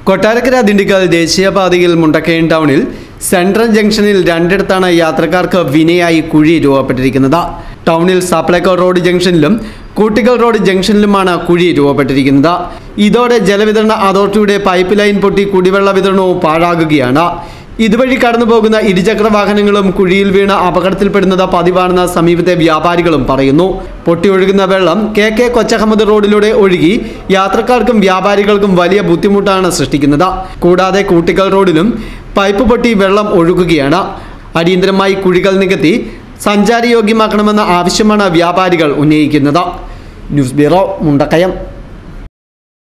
കൊട്ടാരക്കര ദിണ്ടിക്കൽ ദേശീയപാതയിൽ മുണ്ടക്കയം ടൗണിൽ സെൻട്രൽ ജംഗ്ഷനിൽ രണ്ടിടത്താണ് യാത്രക്കാർക്ക് വിനയായി കുഴി രൂപപ്പെട്ടിരിക്കുന്നത് ടൗണിൽ സപ്ലൈകോ റോഡ് ജംഗ്ഷനിലും കൂട്ടിക്കൽ റോഡ് ജംഗ്ഷനിലുമാണ് കുഴി രൂപപ്പെട്ടിരിക്കുന്നത് ഇതോടെ ജലവിതരണ അതോറിറ്റിയുടെ പൈപ്പ് ലൈൻ പൊട്ടി കുടിവെള്ള വിതരണവും പാഴാകുകയാണ് ഇതുവഴി കടന്നു പോകുന്ന ഇരുചക്ര വാഹനങ്ങളും കുഴിയിൽ വീണ് അപകടത്തിൽപ്പെടുന്നത് പതിവാണെന്ന് സമീപത്തെ വ്യാപാരികളും പറയുന്നു പൊട്ടിയൊഴുകുന്ന വെള്ളം കെ കെ കൊച്ചഹമ്മദ് റോഡിലൂടെ ഒഴുകി യാത്രക്കാർക്കും വ്യാപാരികൾക്കും വലിയ ബുദ്ധിമുട്ടാണ് സൃഷ്ടിക്കുന്നത് കൂടാതെ കൂട്ടിക്കൽ റോഡിലും പൈപ്പ് പൊട്ടി വെള്ളം ഒഴുകുകയാണ് അടിയന്തരമായി കുഴികൾ നികത്തി സഞ്ചാരയോഗ്യമാക്കണമെന്ന ആവശ്യമാണ് വ്യാപാരികൾ ഉന്നയിക്കുന്നത് ന്യൂസ് ബ്യൂറോ മുണ്ടക്കയം